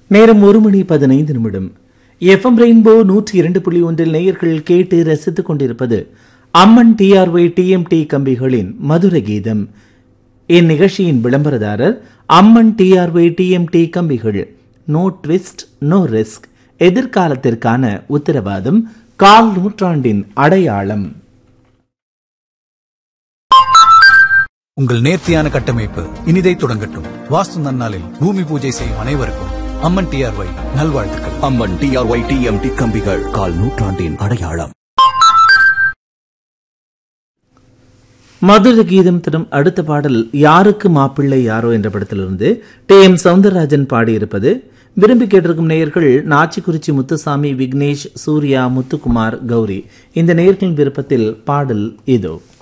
நேரம் ஒரு மணி பதினைந்து நிமிடம் எஃப்எம் ரெயின்போ நூற்றி இரண்டு புள்ளி ஒன்றில் நேயர்கள் கேட்டு ரசித்துக் கொண்டிருப்பது அம்மன் டிஆர்ஒய் டிஎம்டி கம்பிகளின் மதுர கீதம் இந்நிகழ்ச்சியின் விளம்பரதாரர் அம்மன் டிஆர்ஒய் டிஎம்டி கம்பிகள் நோ ட்விஸ்ட் நோ ரிஸ்க் எதிர்காலத்திற்கான உத்தரவாதம் கால் நூற்றாண்டின் அடையாளம் உங்கள் நேர்த்தியான கட்டமைப்பு இனிதை தொடங்கட்டும் வாஸ்து நன்னாளில் பூமி பூஜை செய்யும் அனைவருக்கும் அம்மன் டிஆர்ஒய் நல்வாழ்த்துக்கள் அம்மன் டிஆர்ஒய் டிஎம்டி கம்பிகள் கால் நூற்றாண்டின் அடையாளம் மதுர கீதம் தரும் அடுத்த பாடல் யாருக்கு மாப்பிள்ளை யாரோ என்ற படத்திலிருந்து டி எம் சவுந்தரராஜன் பாடியிருப்பது விரும்பி கேட்டிருக்கும் நேயர்கள் நாச்சிக்குறிச்சி முத்துசாமி விக்னேஷ் சூர்யா முத்துக்குமார் கௌரி இந்த நேயர்களின் விருப்பத்தில் பாடல் இதோ